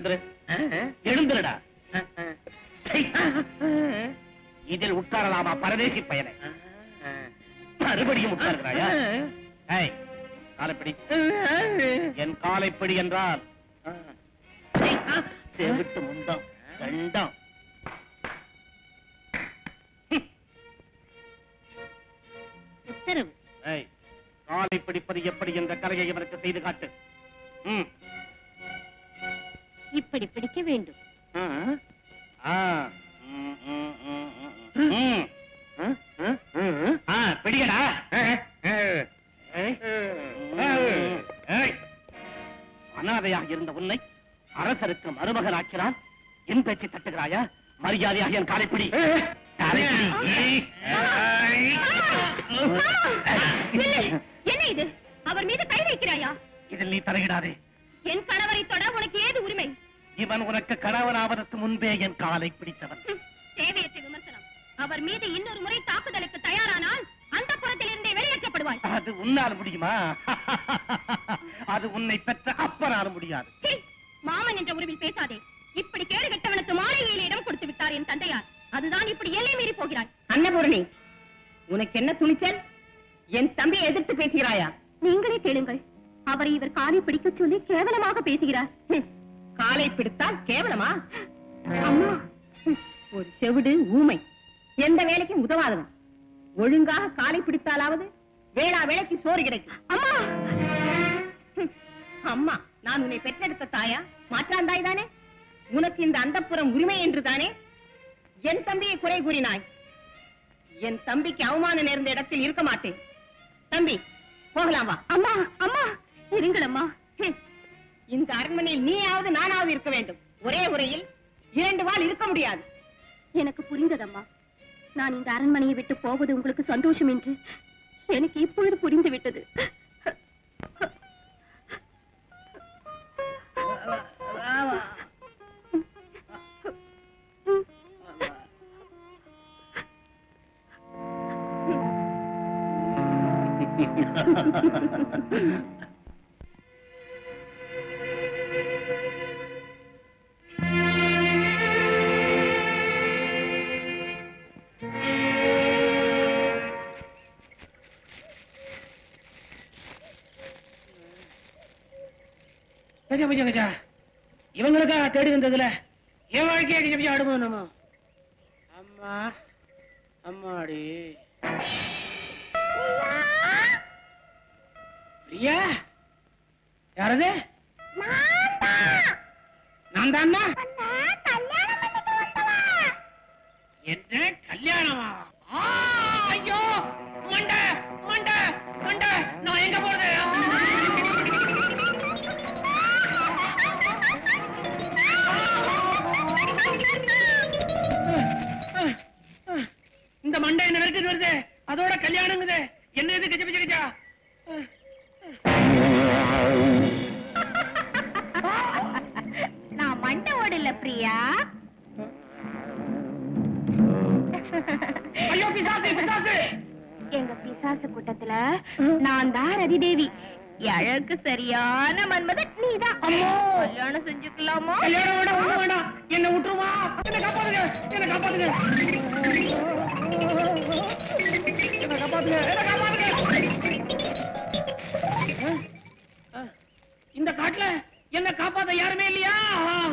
எழுந்துரு எழுந்துருடா சை. இதில் உட்காரலாமா பரதேசி பயனை மறுபடியும் உட்கார்கிறாயா ஏய், காலைப்பிடி என் காலைப்பிடி என்றால் சை. செவிட்டு முந்தம் கண்டம் உத்தரவு ஏய், காலை பிடிப்பது எப்படி என்ற கலையை இவனுக்கு செய்து காட்டு ம். இப்படி பிடிக்க வேண்டும் ஆ. ஆ. ம், ம், ம், ம், ம். ஆ, பிடிக்கடா ஏய். ஏய். அனாதையாக இருந்த உன்னை அரசருக்கு மருமகனாக்கிறான் என் பேச்சை தட்டுகிறாயா மரியாதையாக என் காலைப்பிடி காலைப்பிடி நில்லு. என்ன இது அவர் மீது கை வைக்கிறாயா இதில் நீ தலையிடாதே என் கணவரை தொட உனக்கு ஏது உரிமை இவன் உனக்கு கணவனாவதற்கு முன்பே என் காலை பிடித்தவன் ஹம், தேவையற்ற விமர்சனம் அவர் மீது இன்னொரு முறை தாக்குதலுக்கு தயாரானால் அந்த புறத்தில் இருந்தே வெளியேற்றப்படுவாய் அது உன்னால் முடியுமா அது உன்னை பெற்ற அப்பனால முடியாது சீ, மாமன் என்ற உறவில் பேசாதே இப்படி கேடு கெட்டவனுக்கு மாளிகையில் இடம் கொடுத்து விட்டார் என் தந்தையார் அதுதான் இப்படி எல்லை மீறி போகிறாய் அன்னபூரணி உனக்கு என்ன துணிச்சல் என் தம்பியை எதிர்த்து பேசுகிறாயா நீங்களே கேளுங்கள் அவரை இவர் காலை பிடிக்க சொல்லி கேவலமாக பேசுகிறார் ஹம், காலை பிடித்தால் கேவலமா அம்மா ஹம், ஒரு செவிடு ஊமை எந்த வேலைக்கும் உதவாதவன் ஒழுங்காக காலை பிடித்தாலாவது வேளா வேலைக்கு சோறு கிடைக்கும் அம்மா ஹம், அம்மா நான் உன்னை பெற்றெடுத்த தாயா மாற்றாந்தாய் தானே உனக்கு இந்த அந்தப்புறம் உரிமை என்று தானே என் தம்பியை குறை கூறினாய் என் தம்பிக்கு அவமானம் நேர்ந்த இடத்தில் இருக்க மாட்டேன் தம்பி போகலாம் வா அம்மா அம்மா இருங்கள் அம்மா ஹம், இந்த அரண்மனையில் நீயாவது நானாவது இருக்க வேண்டும் ஒரே உரையில் இரண்டு வாள் இருக்க முடியாது எனக்கு புரிந்ததம்மா நான் இந்த அரண்மனையை விட்டு போவது உங்களுக்கு சந்தோஷம் என்று எனக்கு இப்பொழுது புரிந்து விட்டது கஜா கஜா கஜா இவங்களுக்கா தேடி வந்ததுல என் வாழ்க்கையை கஜா கஜா ஆடுவோம் நம்ம அம்மா அம்மாடி பிரியா யாரது நான் தான் என்ன கல்யாணமா ஆ, ஐயோ மண்ட மண்ட மண்ட நான் எங்க போறது இந்த மண்டை என்ன விரட்டிட்டு வருது அதோட கல்யாணங்குது என்ன இது கஜ கஜ கஜா நான் மண்டை ஓடல பிரியா ஐயோ பிசாசு பிசாசு எங்க பிசாசு கூட்டத்துல நான் தான் ரதிதேவி அழகு சரியான மன்மதன் நீதான் அம்மோ! கல்யாணம் செஞ்சுக்கலாமா கல்யாணம் வேண்டாம் ஒண்ணு வேண்டாம் என்ன விட்டுருமா என்ன காப்பாத்துங்க என்ன காப்பாத்துங்க என்ன காப்பாத்துங்க என்ன காப்பாத்துங்க அஹ், அஹ், இந்த காட்டுல என்ன காப்பாத்த யாருமே இல்லையா